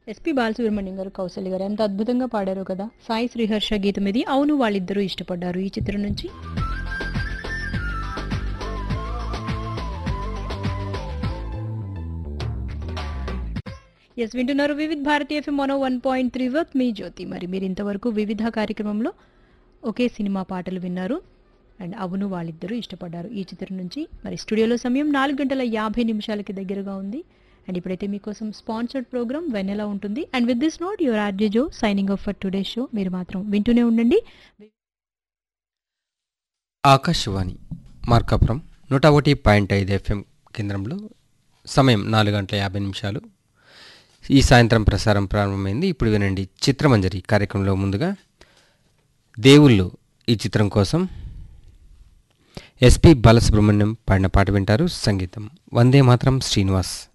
SP Balasubrahmanyam గారు కౌశల్య గారు ఎంత అద్భుతంగా పాడారో కదా సాయి శ్రీహర్ష గీతం ఇది అవును వాళ్ళిద్దరూ ఇష్టపడ్డారు ఈ చిత్రం నుంచి ఎస్ వింటున్నారు వివిధ్ భారతీయ ఎఫ్ఎం మనో వన్ పాయింట్ త్రీ వర్క్ మీ జ్యోతి మరి మీరు ఇంతవరకు వివిధ కార్యక్రమంలో ఒకే సినిమా పాటలు విన్నారు అండ్ అవును వాళ్ళిద్దరూ ఇష్టపడ్డారు ఈ చిత్రం నుంచి మరి స్టూడియోలో సమయం నాలుగు గంటల యాభై నిమిషాలకి దగ్గరగా ఉంది అండ్ ఇప్పుడైతే మీకోసం స్పాన్సర్డ్ ప్రోగ్రామ్ వెన్నెలా ఉంటుంది and with this note your RJ Jo signing off for today show మీరు మాత్రం వింటూనే ఉండండి ఆకాశవాణి మార్కాపురం నూట ఒకటి పాయింట్ ఐదు ఎఫ్ఎం కేంద్రంలో సమయం నాలుగు గంటల యాభై నిమిషాలు ఈ సాయంత్రం ప్రసారం ప్రారంభమైంది ఇప్పుడు వినండి చిత్రమంజరి కార్యక్రమంలో ముందుగా దేవుళ్ళు ఈ చిత్రం కోసం ఎస్పి బాలసుబ్రహ్మణ్యం పాడిన పాట వింటారు సంగీతం వందే మాత్రం శ్రీనివాస్